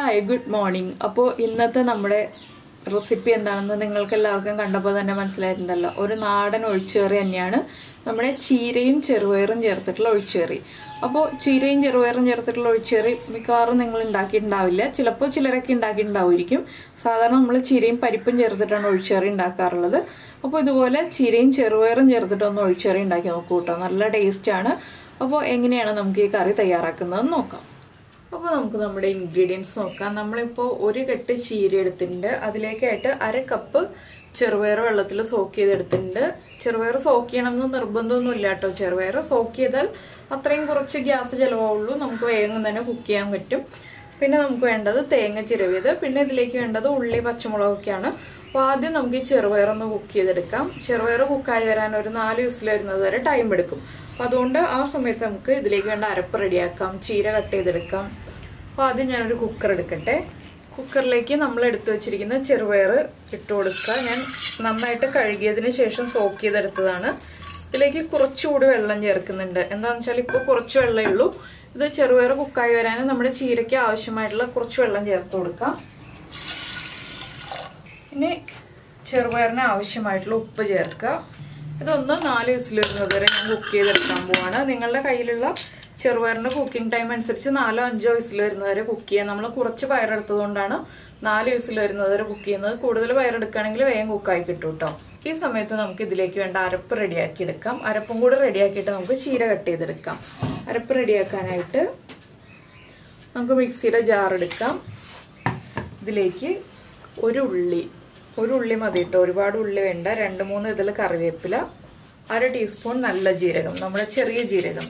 hi good morning അപ്പോൾ ഇന്നത്തെ നമ്മുടെ റെസിപ്പി എന്താണെന്ന് നിങ്ങൾക്ക് എല്ലാവർക്കും കണ്ടപ്പോൾ തന്നെ മനസ്സിലായിട്ടുണ്ടല്ലോ ഒരു നാടൻ ഒഴിച്ചുകറി തന്നെയാണ് നമ്മുടെ ചീരയും ചെറുപയറും ചേർത്തിട്ടുള്ള ഒഴിച്ചുകറി അപ്പോൾ ചീരയും ചെറുപയറും ചേർത്തിട്ടുള്ള ഒഴിച്ചുകറി മിക്കവാറും നിങ്ങൾ ഉണ്ടാക്കിയിട്ടുണ്ടാവില്ല ചിലപ്പോൾ ചിലരൊക്കെ ഉണ്ടാക്കിയിട്ടുണ്ടാവുമായിരിക്കും സാധാരണ നമ്മൾ ചീരയും പരിപ്പും ചേർത്തിട്ടാണ് ഒഴിച്ചുകറി ഉണ്ടാക്കാറുള്ളത് അപ്പോൾ ഇതുപോലെ ചീരയും ചെറുപയറും ചേർത്തിട്ടൊന്ന് ഒഴിച്ചുകറി ഉണ്ടാക്കി നോക്കൂ കേട്ടോ നല്ല ടേസ്റ്റാണ് അപ്പോൾ എങ്ങനെയാണ് നമുക്ക് ഈ കറി തയ്യാറാക്കുന്നതെന്ന് നോക്കാം അപ്പോൾ നമുക്ക് നമ്മുടെ ഇൻഗ്രീഡിയൻസ് നോക്കാം നമ്മളിപ്പോൾ ഒരു കെട്ട് ചീര എടുത്തിട്ടുണ്ട് അതിലേക്കായിട്ട് അര കപ്പ് ചെറുപയർ വെള്ളത്തിൽ സോക്ക് ചെയ്തെടുത്തിട്ടുണ്ട് ചെറുപയർ സോക്ക് ചെയ്യണം എന്ന് നിർബന്ധമൊന്നുമില്ല കേട്ടോ ചെറുപയർ സോക്ക് ചെയ്താൽ അത്രയും കുറച്ച് ഗ്യാസ് ചിലവാവുള്ളൂ നമുക്ക് വേഗം തന്നെ കുക്ക് ചെയ്യാൻ പറ്റും പിന്നെ നമുക്ക് വേണ്ടത് തേങ്ങ ചിരവിയത് പിന്നെ ഇതിലേക്ക് വേണ്ടത് ഉള്ളി പച്ചമുളകൊക്കെയാണ് അപ്പോൾ ആദ്യം നമുക്ക് ഈ ചെറുപയർ ഒന്ന് കുക്ക് ചെയ്തെടുക്കാം ചെറുപയർ കുക്കായി വരാൻ ഒരു നാല് വിസിൽ വരുന്നത് വരെ ടൈം എടുക്കും അപ്പോൾ അതുകൊണ്ട് ആ സമയത്ത് നമുക്ക് ഇതിലേക്ക് വേണ്ട അരപ്പ് റെഡിയാക്കാം ചീര കട്ട് ചെയ്തെടുക്കാം അപ്പോൾ ആദ്യം ഞാനൊരു കുക്കർ എടുക്കട്ടെ കുക്കറിലേക്ക് നമ്മൾ എടുത്തു വെച്ചിരിക്കുന്ന ചെറുപയർ ഇട്ട് കൊടുക്കുക ഞാൻ നന്നായിട്ട് കഴുകിയതിന് ശേഷം സോക്ക് ചെയ്തെടുത്തതാണ് ഇതിലേക്ക് കുറച്ചുകൂടി വെള്ളം ചേർക്കുന്നുണ്ട് എന്താണെന്ന് വെച്ചാൽ ഇപ്പോൾ കുറച്ച് വെള്ളമേ ഉള്ളൂ ഇത് ചെറുപയർ കുക്കായി വരാൻ നമ്മുടെ ചീരയ്ക്ക് ആവശ്യമായിട്ടുള്ള കുറച്ച് വെള്ളം ചേർത്ത് കൊടുക്കാം ഇനി ചെറുപയറിന് ആവശ്യമായിട്ടുള്ള ഉപ്പ് ചേർക്കുക ഇതൊന്ന് നാല് വിസിലിടുന്നത് വരെ ഞാൻ കുക്ക് ചെയ്തെടുക്കാൻ പോവാണ് നിങ്ങളുടെ കയ്യിലുള്ള ചെറുപയറിന്റെ കുക്കിംഗ് ടൈം അനുസരിച്ച് നാലോ അഞ്ചോ വിസിൽ വരുന്നത് വരെ കുക്ക് ചെയ്യാം നമ്മൾ കുറച്ച് പയറെടുത്തതുകൊണ്ടാണ് നാല് വിസിൽ വരുന്നത് വരെ കുക്ക് ചെയ്യുന്നത് കൂടുതൽ പയറെടുക്കുകയാണെങ്കിൽ വേഗം കുക്കായി കിട്ടും കേട്ടോ ഈ സമയത്ത് നമുക്ക് ഇതിലേക്ക് വേണ്ട അരപ്പ് റെഡിയാക്കി എടുക്കാം അരപ്പും കൂടെ റെഡിയാക്കിയിട്ട് നമുക്ക് ചീര കട്ട് ചെയ്തെടുക്കാം അരപ്പ് റെഡിയാക്കാനായിട്ട് നമുക്ക് മിക്സിയുടെ ജാർ എടുക്കാം ഇതിലേക്ക് ഒരു ഉള്ളി ഒരു ഉള്ളി മതി കേട്ടോ ഒരുപാട് ഉള്ളി വേണ്ട രണ്ട് മൂന്ന് ഇതിൽ കറിവേപ്പില അര ടീസ്പൂൺ നല്ല ജീരകം നമ്മുടെ ചെറിയ ജീരകം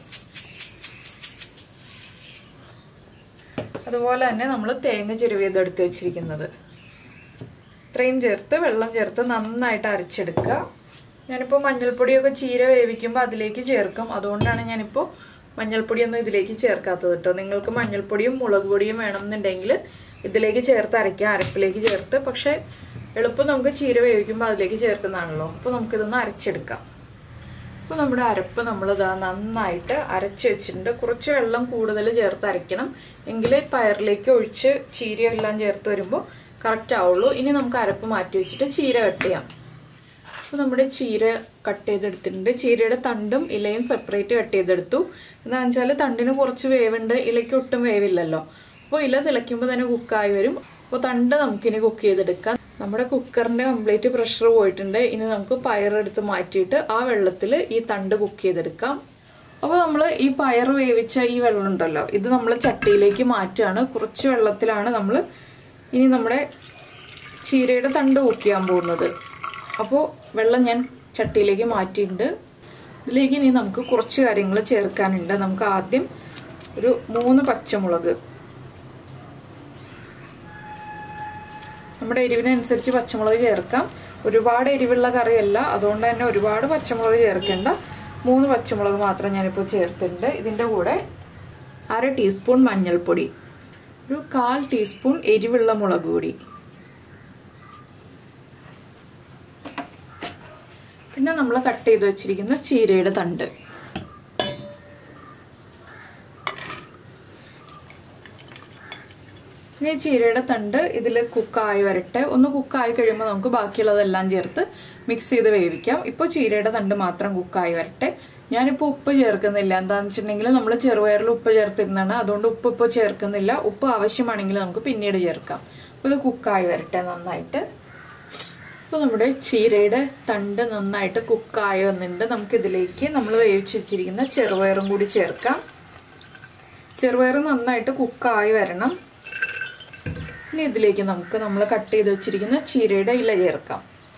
അതുപോലെ തന്നെ നമ്മൾ തേങ്ങ ചിരുവിയത് എടുത്ത് വെച്ചിരിക്കുന്നത് ഇത്രയും ചേർത്ത് വെള്ളം ചേർത്ത് നന്നായിട്ട് അരച്ചെടുക്കുക ഞാനിപ്പോൾ മഞ്ഞൾപ്പൊടിയൊക്കെ ചീര വേവിക്കുമ്പോൾ അതിലേക്ക് ചേർക്കും അതുകൊണ്ടാണ് ഞാനിപ്പോൾ മഞ്ഞൾപ്പൊടിയൊന്നും ഇതിലേക്ക് ചേർക്കാത്തത് കേട്ടോ നിങ്ങൾക്ക് മഞ്ഞൾപ്പൊടിയും മുളക് പൊടിയും വേണമെന്നുണ്ടെങ്കിൽ ഇതിലേക്ക് ചേർത്ത് അരയ്ക്കാം അരപ്പിലേക്ക് ചേർത്ത് പക്ഷേ എളുപ്പം നമുക്ക് ചീര വേവിക്കുമ്പോൾ അതിലേക്ക് ചേർക്കുന്നതാണല്ലോ അപ്പോൾ നമുക്കിതൊന്ന് അരച്ചെടുക്കാം അപ്പോൾ നമ്മുടെ അരപ്പ് നമ്മൾ ഇതാ നന്നായിട്ട് അരച്ച് വെച്ചിട്ടുണ്ട് കുറച്ച് വെള്ളം കൂടുതൽ ചേർത്ത് അരയ്ക്കണം എങ്കിലേ പയറിലേക്ക് ഒഴിച്ച് ചീരയെല്ലാം ചേർത്ത് വരുമ്പോൾ കറക്റ്റ് ആവുള്ളൂ ഇനി നമുക്ക് അരപ്പ് മാറ്റി വെച്ചിട്ട് ചീര കട്ട് ചെയ്യാം അപ്പോൾ നമ്മുടെ ചീര കട്ട് ചെയ്തെടുത്തിട്ടുണ്ട് ചീരയുടെ തണ്ടും ഇലയും സെപ്പറേറ്റ് കട്ട് ചെയ്തെടുത്തു എന്താണെന്ന് വെച്ചാൽ തണ്ടിന് കുറച്ച് വേവുണ്ട് ഇലയ്ക്ക് ഒട്ടും വേവില്ലല്ലോ അപ്പോൾ ഇല തിളയ്ക്കുമ്പോൾ തന്നെ കുക്കായി വരും അപ്പോൾ തണ്ട് നമുക്കിനി കുക്ക് ചെയ്തെടുക്കാം നമ്മുടെ കുക്കറിന്റെ കംപ്ലീറ്റ് പ്രഷർ പോയിട്ടുണ്ട് ഇനി നമുക്ക് പയറെടുത്ത് മാറ്റിയിട്ട് ആ വെള്ളത്തിൽ ഈ തണ്ട് കുക്ക് ചെയ്തെടുക്കാം അപ്പോൾ നമ്മൾ ഈ പയർ വേവിച്ച ഈ വെള്ളം ഉണ്ടല്ലോ ഇത് നമ്മൾ ചട്ടിയിലേക്ക് മാറ്റുകയാണ് കുറച്ച് വെള്ളത്തിലാണ് നമ്മൾ ഇനി നമ്മുടെ ചീരയുടെ തണ്ട് കുക്ക് ചെയ്യാൻ പോകുന്നത് അപ്പോൾ വെള്ളം ഞാൻ ചട്ടിയിലേക്ക് മാറ്റിയിട്ടുണ്ട് ഇതിലേക്ക് ഇനി നമുക്ക് കുറച്ച് കാര്യങ്ങൾ ചേർക്കാനുണ്ട് നമുക്ക് ആദ്യം ഒരു മൂന്ന് പച്ചമുളക് നമ്മുടെ എരിവിനനുസരിച്ച് പച്ചമുളക് ചേർക്കാം ഒരുപാട് എരിവുള്ള കറിയല്ല അതുകൊണ്ട് തന്നെ ഒരുപാട് പച്ചമുളക് ചേർക്കേണ്ട മൂന്ന് പച്ചമുളക് മാത്രം ഞാനിപ്പോൾ ചേർത്തിട്ടുണ്ട് ഇതിൻ്റെ കൂടെ അര ടീസ്പൂൺ മഞ്ഞൾപ്പൊടി ഒരു കാൽ ടീസ്പൂൺ എരിവുള്ള മുളക് പൊടി പിന്നെ നമ്മൾ കട്ട് ചെയ്ത് വെച്ചിരിക്കുന്ന ചീരയുടെ തണ്ട് ഇനി ചീരയുടെ തണ്ട് ഇതിൽ കുക്കായി വരട്ടെ ഒന്ന് കുക്കായി കഴിയുമ്പോൾ നമുക്ക് ബാക്കിയുള്ളതെല്ലാം ചേർത്ത് മിക്സ് ചെയ്ത് വേവിക്കാം ഇപ്പോൾ ചീരയുടെ തണ്ട് മാത്രം കുക്കായി വരട്ടെ ഞാനിപ്പോൾ ഉപ്പ് ചേർക്കുന്നില്ല എന്താണെന്ന് വെച്ചിട്ടുണ്ടെങ്കിൽ നമ്മൾ ചെറുപയറിൽ ഉപ്പ് ചേർത്തിരുന്നതാണ് അതുകൊണ്ട് ഉപ്പ് ഇപ്പോൾ ചേർക്കുന്നില്ല ഉപ്പ് ആവശ്യമാണെങ്കിൽ നമുക്ക് പിന്നീട് ചേർക്കാം അപ്പോൾ ഇത് കുക്കായി വരട്ടെ നന്നായിട്ട് അപ്പോൾ നമ്മുടെ ചീരയുടെ തണ്ട് നന്നായിട്ട് കുക്കായി വന്നിട്ടുണ്ട് നമുക്കിതിലേക്ക് നമ്മൾ വേവിച്ച് വെച്ചിരിക്കുന്ന ചെറുപയറും കൂടി ചേർക്കാം ചെറുപയർ നന്നായിട്ട് കുക്കായി വരണം ഇനി ഇതിലേക്ക് നമുക്ക് നമ്മൾ കട്ട് ചെയ്ത് വെച്ചിരിക്കുന്ന ചീരയുടെ ഇല ചേർക്കാം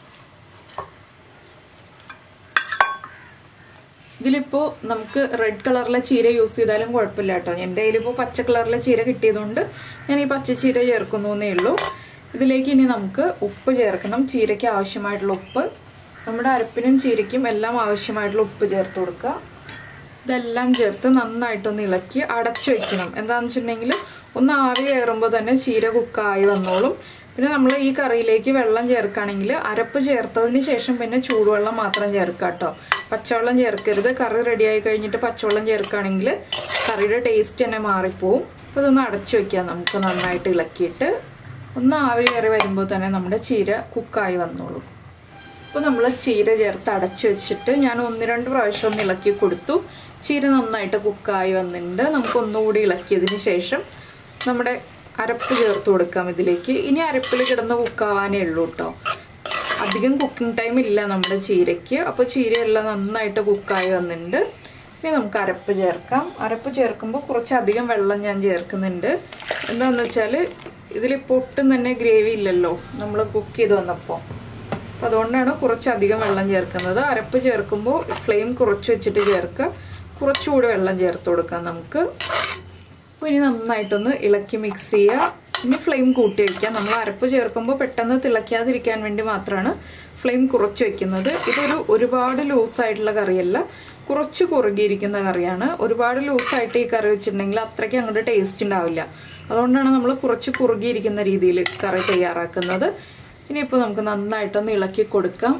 ഇതിലിപ്പോൾ നമുക്ക് റെഡ് കളറിലെ ചീര യൂസ് ചെയ്താലും കുഴപ്പമില്ല കേട്ടോ എൻ്റെ കയ്യിലിപ്പോൾ പച്ച കളറിലെ ചീര കിട്ടിയതുകൊണ്ട് ഞാൻ ഈ പച്ച ചീര ചേർക്കുന്നു എന്നേ ഉള്ളൂ ഇതിലേക്ക് ഇനി നമുക്ക് ഉപ്പ് ചേർക്കണം ചീരയ്ക്ക് ആവശ്യമായിട്ടുള്ള ഉപ്പ് നമ്മുടെ അരപ്പിനും ചീരയ്ക്കും എല്ലാം ആവശ്യമായിട്ടുള്ള ഉപ്പ് ചേർത്ത് കൊടുക്കുക ഇതെല്ലാം ചേർത്ത് നന്നായിട്ടൊന്ന് ഇളക്കി അടച്ചു വെക്കണം എന്താണെന്ന് വെച്ചിട്ടുണ്ടെങ്കിൽ ഒന്ന് ആവി കയറുമ്പോൾ തന്നെ ചീര കുക്കായി വന്നോളും പിന്നെ നമ്മൾ ഈ കറിയിലേക്ക് വെള്ളം ചേർക്കുകയാണെങ്കിൽ അരപ്പ് ചേർത്തതിന് ശേഷം പിന്നെ ചൂടുവെള്ളം മാത്രം ചേർക്കുക കേട്ടോ പച്ചവെള്ളം ചേർക്കരുത് കറി റെഡിയായി കഴിഞ്ഞിട്ട് പച്ചവെള്ളം ചേർക്കുകയാണെങ്കിൽ കറിയുടെ ടേസ്റ്റ് തന്നെ മാറിപ്പോവും അപ്പോൾ ഇതൊന്ന് അടച്ചു വയ്ക്കാം നമുക്ക് നന്നായിട്ട് ഇളക്കിയിട്ട് ഒന്ന് ആവി കയറി വരുമ്പോൾ തന്നെ നമ്മുടെ ചീര കുക്കായി വന്നോളും അപ്പോൾ നമ്മൾ ചീര ചേർത്ത് അടച്ചു വെച്ചിട്ട് ഞാൻ ഒന്ന് രണ്ട് പ്രാവശ്യം ഒന്ന് ഇളക്കി കൊടുത്തു ചീര നന്നായിട്ട് കുക്കായി വന്നിട്ടുണ്ട് നമുക്ക് ഒന്നുകൂടി ഇളക്കിയതിന് ശേഷം നമ്മുടെ അരപ്പ് ചേർത്ത് കൊടുക്കാം ഇതിലേക്ക് ഇനി അരപ്പിൽ കിടന്ന് കുക്കാവാനേ ഉള്ളൂ കേട്ടോ അധികം കുക്കിംഗ് ടൈം ഇല്ല നമ്മുടെ ചീരയ്ക്ക് അപ്പോൾ ചീരയെല്ലാം നന്നായിട്ട് കുക്കായി വന്നിട്ടുണ്ട് ഇനി നമുക്ക് അരപ്പ് ചേർക്കാം അരപ്പ് ചേർക്കുമ്പോൾ കുറച്ചധികം വെള്ളം ഞാൻ ചേർക്കുന്നുണ്ട് എന്താണെന്ന് വെച്ചാൽ ഇതിലിപ്പോൾ ഒട്ടും തന്നെ ഗ്രേവി ഇല്ലല്ലോ നമ്മൾ കുക്ക് ചെയ്ത് വന്നപ്പോൾ അപ്പോൾ അതുകൊണ്ടാണ് കുറച്ചധികം വെള്ളം ചേർക്കുന്നത് അരപ്പ് ചേർക്കുമ്പോൾ ഫ്ലെയിം കുറച്ച് വെച്ചിട്ട് ചേർക്കുക കുറച്ചുകൂടി വെള്ളം ചേർത്ത് കൊടുക്കാം നമുക്ക് അപ്പോൾ ഇനി നന്നായിട്ടൊന്ന് ഇളക്കി മിക്സ് ചെയ്യുക ഇനി ഫ്ലെയിം കൂട്ടി വയ്ക്കുക നമ്മൾ അരപ്പ് ചേർക്കുമ്പോൾ പെട്ടെന്ന് തിളയ്ക്കാതിരിക്കാൻ വേണ്ടി മാത്രമാണ് ഫ്ലെയിം കുറച്ച് വെക്കുന്നത് ഇതൊരു ഒരുപാട് ലൂസായിട്ടുള്ള കറിയല്ല കുറച്ച് കുറുകിയിരിക്കുന്ന കറിയാണ് ഒരുപാട് ലൂസായിട്ട് ഈ കറി വെച്ചിട്ടുണ്ടെങ്കിൽ അത്രയ്ക്ക് അങ്ങോട്ട് ടേസ്റ്റ് ഉണ്ടാവില്ല അതുകൊണ്ടാണ് നമ്മൾ കുറച്ച് കുറുകിയിരിക്കുന്ന രീതിയിൽ കറി തയ്യാറാക്കുന്നത് ഇനിയിപ്പോൾ നമുക്ക് നന്നായിട്ടൊന്ന് ഇളക്കി കൊടുക്കാം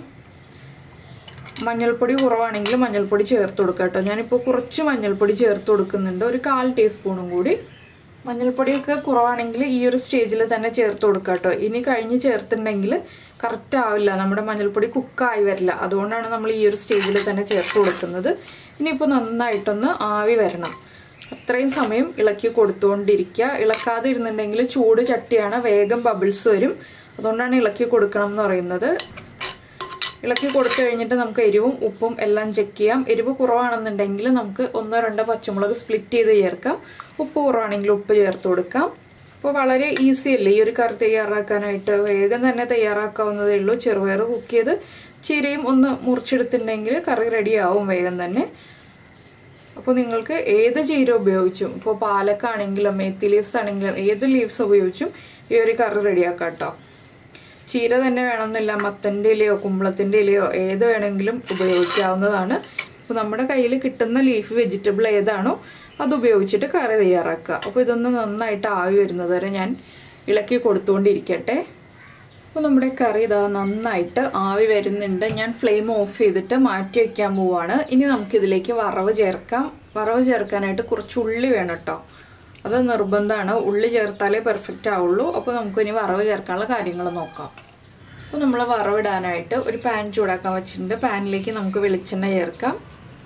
മഞ്ഞൾപ്പൊടി കുറവാണെങ്കിൽ മഞ്ഞൾപ്പൊടി ചേർത്ത് കൊടുക്കാം കേട്ടോ ഞാനിപ്പോൾ കുറച്ച് മഞ്ഞൾപ്പൊടി ചേർത്ത് കൊടുക്കുന്നുണ്ട് ഒരു കാൽ ടീസ്പൂണും കൂടി മഞ്ഞൾപ്പൊടിയൊക്കെ കുറവാണെങ്കിൽ ഈ ഒരു സ്റ്റേജിൽ തന്നെ ചേർത്ത് കൊടുക്കുക കേട്ടോ ഇനി കഴിഞ്ഞ് ചേർത്തിട്ടുണ്ടെങ്കിൽ കറക്റ്റ് ആവില്ല നമ്മുടെ മഞ്ഞൾപ്പൊടി കുക്കായി വരില്ല അതുകൊണ്ടാണ് നമ്മൾ ഈ ഒരു സ്റ്റേജിൽ തന്നെ ചേർത്ത് കൊടുക്കുന്നത് ഇനിയിപ്പോൾ നന്നായിട്ടൊന്ന് ആവി വരണം അത്രയും സമയം ഇളക്കി കൊടുത്തുകൊണ്ടിരിക്കുക ഇളക്കാതെ ഇരുന്നുണ്ടെങ്കിൽ ചൂട് ചട്ടിയാണ് വേഗം ബബിൾസ് വരും അതുകൊണ്ടാണ് ഇളക്കി കൊടുക്കണം എന്ന് പറയുന്നത് ഇളക്കി കൊടുത്തു കഴിഞ്ഞിട്ട് നമുക്ക് എരിവും ഉപ്പും എല്ലാം ചെക്ക് ചെയ്യാം എരിവ് കുറവാണെന്നുണ്ടെങ്കിൽ നമുക്ക് ഒന്നോ രണ്ടോ പച്ചമുളക് സ്പ്ലിറ്റ് ചെയ്ത് ചേർക്കാം ഉപ്പ് കുറവാണെങ്കിൽ ഉപ്പ് ചേർത്ത് കൊടുക്കാം അപ്പോൾ വളരെ ഈസി അല്ലേ ഈ ഒരു കറി തയ്യാറാക്കാനായിട്ട് വേഗം തന്നെ തയ്യാറാക്കാവുന്നതേ ഉള്ളൂ ചെറുപയർ കുക്ക് ചെയ്ത് ചീരയും ഒന്ന് മുറിച്ചെടുത്തിട്ടുണ്ടെങ്കിൽ കറി റെഡിയാവും വേഗം തന്നെ അപ്പോൾ നിങ്ങൾക്ക് ഏത് ചീര ഉപയോഗിച്ചും ഇപ്പോൾ പാലക്കാണെങ്കിലും മേത്തി ലീവ്സ് ആണെങ്കിലും ഏത് ലീവ്സ് ഉപയോഗിച്ചും ഈ ഒരു കറി റെഡിയാക്കാം കേട്ടോ ചീര തന്നെ വേണമെന്നില്ല മത്തൻ്റെ ഇലയോ കുമ്പളത്തിൻ്റെ ഇലയോ ഏത് വേണമെങ്കിലും ഉപയോഗിക്കാവുന്നതാണ് അപ്പോൾ നമ്മുടെ കയ്യിൽ കിട്ടുന്ന ലീഫ് വെജിറ്റബിൾ ഏതാണോ അത് ഉപയോഗിച്ചിട്ട് കറി തയ്യാറാക്കുക അപ്പോൾ ഇതൊന്ന് നന്നായിട്ട് ആവി വരുന്നത് വരെ ഞാൻ ഇളക്കി കൊടുത്തുകൊണ്ടിരിക്കട്ടെ അപ്പോൾ നമ്മുടെ കറി ഇതാ നന്നായിട്ട് ആവി വരുന്നുണ്ട് ഞാൻ ഫ്ലെയിം ഓഫ് ചെയ്തിട്ട് മാറ്റി വയ്ക്കാൻ പോവാണ് ഇനി നമുക്കിതിലേക്ക് വറവ് ചേർക്കാം വറവ് ചേർക്കാനായിട്ട് കുറച്ച് ഉള്ളി വേണം കേട്ടോ അത് നിർബന്ധമാണ് ഉള്ളി ചേർത്താലേ പെർഫെക്റ്റ് ആവുള്ളൂ അപ്പോൾ നമുക്ക് ഇനി വറവ് ചേർക്കാനുള്ള കാര്യങ്ങൾ നോക്കാം അപ്പോൾ നമ്മൾ വറവിടാനായിട്ട് ഒരു പാൻ ചൂടാക്കാൻ വെച്ചിട്ടുണ്ട് പാനിലേക്ക് നമുക്ക് വെളിച്ചെണ്ണ ചേർക്കാം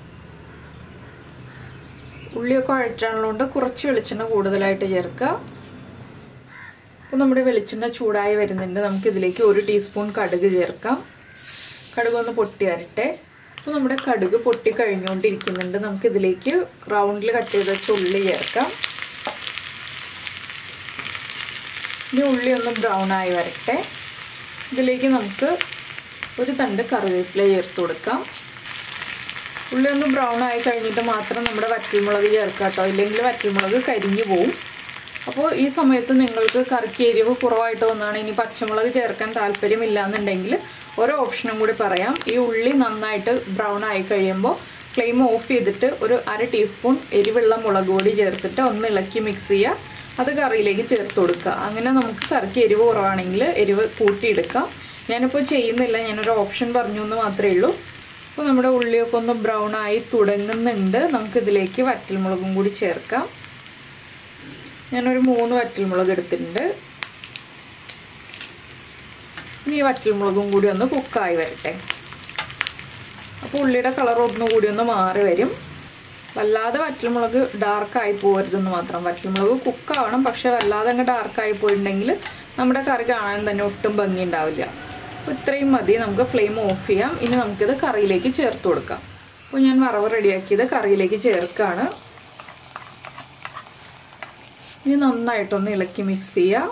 ഉള്ളിയൊക്കെ വഴറ്റാനുള്ളതുകൊണ്ട് കുറച്ച് വെളിച്ചെണ്ണ കൂടുതലായിട്ട് ചേർക്കുക അപ്പോൾ നമ്മുടെ വെളിച്ചെണ്ണ ചൂടായി വരുന്നുണ്ട് നമുക്ക് ഇതിലേക്ക് ഒരു ടീസ്പൂൺ കടുക് ചേർക്കാം കടുക് ഒന്ന് പൊട്ടി വരട്ടെ അപ്പോൾ നമ്മുടെ കടുക് പൊട്ടി കഴിഞ്ഞുകൊണ്ടിരിക്കുന്നുണ്ട് നമുക്കിതിലേക്ക് റൗണ്ടിൽ കട്ട് ചെയ്ത വെച്ച ഉള്ളി ചേർക്കാം ഇനി ഉള്ളി ഒന്ന് ബ്രൗൺ ആയി വരട്ടെ ഇതിലേക്ക് നമുക്ക് ഒരു തണ്ട് കറിവേപ്പില ചേർത്ത് കൊടുക്കാം ഉള്ളി ഒന്ന് ബ്രൗൺ ആയി കഴിഞ്ഞിട്ട് മാത്രം നമ്മുടെ വറ്റൽമുളക് ചേർക്കാം കേട്ടോ ഇല്ലെങ്കിൽ വറ്റൽമുളക് കരിഞ്ഞു പോവും അപ്പോൾ ഈ സമയത്ത് നിങ്ങൾക്ക് കറിക്ക് എരിവ് കുറവായിട്ട് തോന്നുകയാണ് ഇനി പച്ചമുളക് ചേർക്കാൻ താല്പര്യമില്ല എന്നുണ്ടെങ്കിൽ ഓരോ ഓപ്ഷനും കൂടി പറയാം ഈ ഉള്ളി നന്നായിട്ട് ബ്രൗൺ ആയി കഴിയുമ്പോൾ ഫ്ലെയിം ഓഫ് ചെയ്തിട്ട് ഒരു അര ടീസ്പൂൺ എരിവുള്ള മുളക് പൊടി ചേർത്തിട്ട് ഒന്ന് ഇളക്കി മിക്സ് ചെയ്യുക അത് കറിയിലേക്ക് ചേർത്ത് കൊടുക്കുക അങ്ങനെ നമുക്ക് കറിക്ക് എരിവ് കുറവാണെങ്കിൽ എരിവ് കൂട്ടിയെടുക്കാം ഞാനിപ്പോൾ ചെയ്യുന്നില്ല ഞാനൊരു ഓപ്ഷൻ പറഞ്ഞു എന്ന് മാത്രമേ ഉള്ളൂ അപ്പോൾ നമ്മുടെ ഉള്ളിയൊക്കെ ഒന്ന് ബ്രൗൺ ആയി തുടങ്ങുന്നുണ്ട് നമുക്കിതിലേക്ക് വറ്റൽമുളകും കൂടി ചേർക്കാം ഞാനൊരു മൂന്ന് വറ്റൽമുളക് എടുത്തിട്ടുണ്ട് ഇനി ഈ വറ്റൽമുളകും കൂടി ഒന്ന് കുക്കായി വരട്ടെ അപ്പോൾ ഉള്ളിയുടെ കളർ ഒന്നുകൂടി ഒന്ന് മാറി വരും വല്ലാതെ വറ്റൽമുളക് ഡാർക്കായി പോകരുതെന്ന് മാത്രം വറ്റൽമുളക് കുക്കാവണം പക്ഷെ വല്ലാതെ അങ്ങ് ഡാർക്കായി പോയിട്ടുണ്ടെങ്കിൽ നമ്മുടെ കറി കാണാൻ തന്നെ ഒട്ടും ഭംഗി ഉണ്ടാവില്ല അപ്പോൾ ഇത്രയും മതി നമുക്ക് ഫ്ലെയിം ഓഫ് ചെയ്യാം ഇനി നമുക്കിത് കറിയിലേക്ക് ചേർത്ത് കൊടുക്കാം അപ്പോൾ ഞാൻ വറവ് റെഡിയാക്കിയത് കറിയിലേക്ക് ചേർക്കുകയാണ് ഇനി നന്നായിട്ടൊന്ന് ഇളക്കി മിക്സ് ചെയ്യുക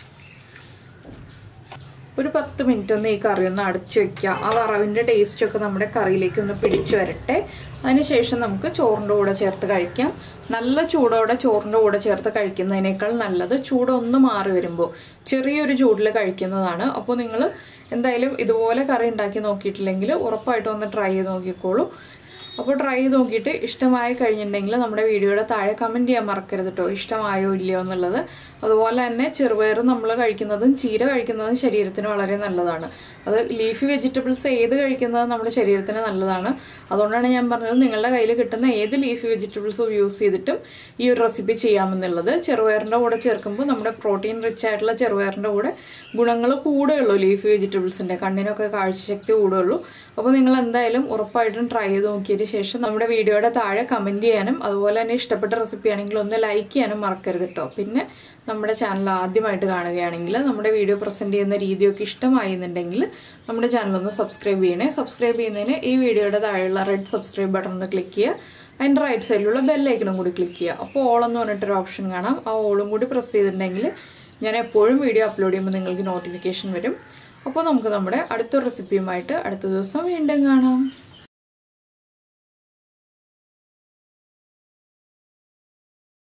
ഒരു പത്ത് മിനിറ്റ് ഒന്ന് ഈ കറി ഒന്ന് അടച്ചു വെക്കുക ആ വറവിൻ്റെ ടേസ്റ്റൊക്കെ നമ്മുടെ കറിയിലേക്ക് ഒന്ന് പിടിച്ചു വരട്ടെ അതിനുശേഷം നമുക്ക് ചോറിൻ്റെ കൂടെ ചേർത്ത് കഴിക്കാം നല്ല ചൂടോടെ ചോറിൻ്റെ കൂടെ ചേർത്ത് കഴിക്കുന്നതിനേക്കാൾ നല്ലത് ചൂടൊന്ന് മാറി വരുമ്പോൾ ചെറിയൊരു ചൂടിൽ കഴിക്കുന്നതാണ് അപ്പോൾ നിങ്ങൾ എന്തായാലും ഇതുപോലെ കറി ഉണ്ടാക്കി നോക്കിയിട്ടില്ലെങ്കിൽ ഉറപ്പായിട്ടും ഒന്ന് ട്രൈ ചെയ്ത് നോക്കിക്കോളൂ അപ്പോൾ ട്രൈ ചെയ്ത് നോക്കിയിട്ട് ഇഷ്ടമായി കഴിഞ്ഞിട്ടുണ്ടെങ്കിൽ നമ്മുടെ വീഡിയോയുടെ താഴെ കമൻറ്റ് ചെയ്യാൻ മറക്കരുത് കേട്ടോ ഇഷ്ടമായോ ഇല്ലയോ എന്നുള്ളത് അതുപോലെ തന്നെ ചെറുപയർ നമ്മൾ കഴിക്കുന്നതും ചീര കഴിക്കുന്നതും ശരീരത്തിന് വളരെ നല്ലതാണ് അത് ലീഫി വെജിറ്റബിൾസ് ഏത് കഴിക്കുന്നത് നമ്മുടെ ശരീരത്തിന് നല്ലതാണ് അതുകൊണ്ടാണ് ഞാൻ പറഞ്ഞത് നിങ്ങളുടെ കയ്യിൽ കിട്ടുന്ന ഏത് ലീഫി വെജിറ്റബിൾസും യൂസ് ചെയ്തിട്ടും ഈ ഒരു റെസിപ്പി ചെയ്യാമെന്നുള്ളത് ചെറുപയറിൻ്റെ കൂടെ ചേർക്കുമ്പോൾ നമ്മുടെ പ്രോട്ടീൻ റിച്ച് ആയിട്ടുള്ള ചെറുപയറിൻ്റെ കൂടെ ഗുണങ്ങൾ കൂടുകയുള്ളൂ ലീഫി വെജിറ്റബിൾസിൻ്റെ കണ്ണിനൊക്കെ കാഴ്ചശക്തി കൂടുകയുള്ളൂ അപ്പോൾ നിങ്ങൾ എന്തായാലും ഉറപ്പായിട്ടും ട്രൈ ചെയ്ത് നോക്കിയതിന് ശേഷം നമ്മുടെ വീഡിയോയുടെ താഴെ കമൻറ്റ് ചെയ്യാനും അതുപോലെ തന്നെ ഇഷ്ടപ്പെട്ട റെസിപ്പി ആണെങ്കിൽ ഒന്ന് ലൈക്ക് ചെയ്യാനും മറക്കരുത് കേട്ടോ പിന്നെ നമ്മുടെ ചാനൽ ആദ്യമായിട്ട് കാണുകയാണെങ്കിൽ നമ്മുടെ വീഡിയോ പ്രസൻറ്റ് ചെയ്യുന്ന രീതിയൊക്കെ ഇഷ്ടമായി എന്നുണ്ടെങ്കിൽ നമ്മുടെ ചാനൽ ഒന്ന് സബ്സ്ക്രൈബ് ചെയ്യണേ സബ്സ്ക്രൈബ് ചെയ്യുന്നതിന് ഈ വീഡിയോയുടെ താഴെയുള്ള റെഡ് സബ്സ്ക്രൈബ് ബട്ടൺ ഒന്ന് ക്ലിക്ക് ചെയ്യുക അതിൻ്റെ റൈറ്റ് സൈഡിലുള്ള ബെല്ലൈക്കണും കൂടി ക്ലിക്ക് ചെയ്യുക അപ്പോൾ ഓൾ എന്ന് പറഞ്ഞിട്ടൊരു ഓപ്ഷൻ കാണാം ആ ഓളും കൂടി പ്രസ് ചെയ്തിട്ടുണ്ടെങ്കിൽ ഞാൻ എപ്പോഴും വീഡിയോ അപ്ലോഡ് ചെയ്യുമ്പോൾ നിങ്ങൾക്ക് നോട്ടിഫിക്കേഷൻ വരും അപ്പോൾ നമുക്ക് നമ്മുടെ അടുത്ത റെസിപ്പിയുമായിട്ട് അടുത്ത ദിവസം വീണ്ടും കാണാം